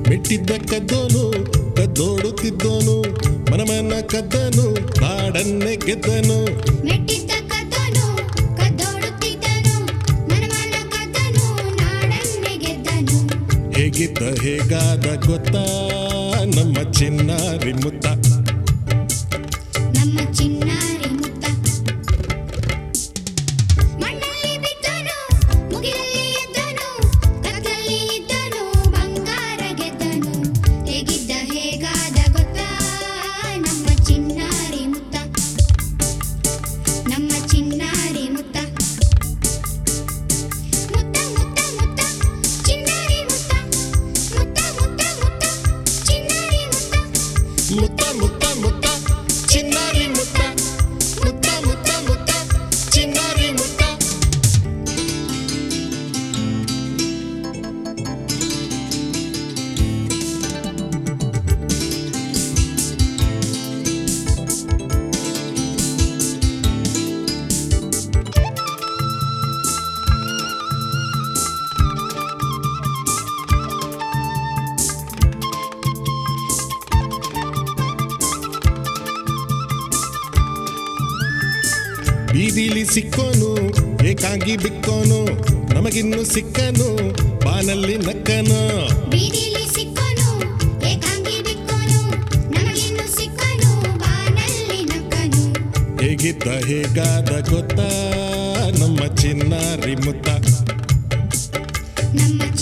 ಮೆಟ್ಟಿದ್ದ ಕದ್ದೋನು ಕದ್ದೋಡುತ್ತಿದ್ದೋನು ಮನಮನ ಕದ್ದನು ನಾಡನ್ನೇ ಗೆದ್ದನು ಮೆಟ್ಟಿದ್ದ ಕದ್ದನು ಕದ್ದೋಡುತ್ತಿದ್ದನು ಮನಮನ ಕದ್ದನು ನಾಡನ್ನೇ ಗೆದ್ದನು ಹೇಗಿದ್ದ ಹೇಗಾದ ಗೊತ್ತಾ ನಮ್ಮ ಚಿನ್ನಾರಿ ಮುತ್ತ ನಮ್ಮ ಚಿನ್ನಾರಿ ಮುತ್ತ ಮಣ್ಣಲ್ಲಿ ಬಿದ್ದನು ಮುಗಿಲಲ್ಲಿ ಎದ್ದನು ಕತ್ತಲಲ್ಲಿ ಇದ್ದನು ಬಂಗಾರ ಗೆದ್ದನು ಹೇಗಿದ್ದ ಹೇಗಾದ ಗೊತ್ತಾ ನಮ್ಮ ಚಿನ್ನಾರಿ ಮುತ್ತ ನಮ್ಮ ಚಿನ್ನಾರಿ ಮುತ್ತ ಮುತ್ತ ಮುತ್ತ ಮುತ್ತ ಚಿನ್ನಾರಿ ಮುತ್ತ ಮುತ್ತ ಮುತ್ತ ಮುತ್ತ ಚಿನ್ನಾರಿ ಮುತ್ತ ಮುತ್ತ ಮುತ್ತ ಮುತ್ತ ಚಿನ್ನಾರಿ ಮುತ್ತ ಮುತ್ತ ಮುತ್ತ ಮುತ್ತ ಚಿನ್ನಾರಿ ಮುತ್ತ ಬೀದಿಲಿ ಸಿಕ್ಕೋನು ಏಕಾಂಗಿ ಬಿಕ್ಕೋನು ನಮಗಿನ್ನು ಸಿಕ್ಕನು ಬಾನಲ್ಲಿ ನಕ್ಕನು ಬೀದಿಲಿ ಸಿಕ್ಕನು ಏಕಾಂಗಿ ಬಿಕ್ಕನು ನಮಗಿನ್ನು ಸಿಕ್ಕನು ಬಾನಲ್ಲಿ ನಕ್ಕನು ಹೇಗಿದ್ದ ಹೇಗಾದ ಗೊತ್ತಾ ನಮ್ಮ ಚಿನ್ನಾರಿ ಮುತ್ತ ನಮ್ಮ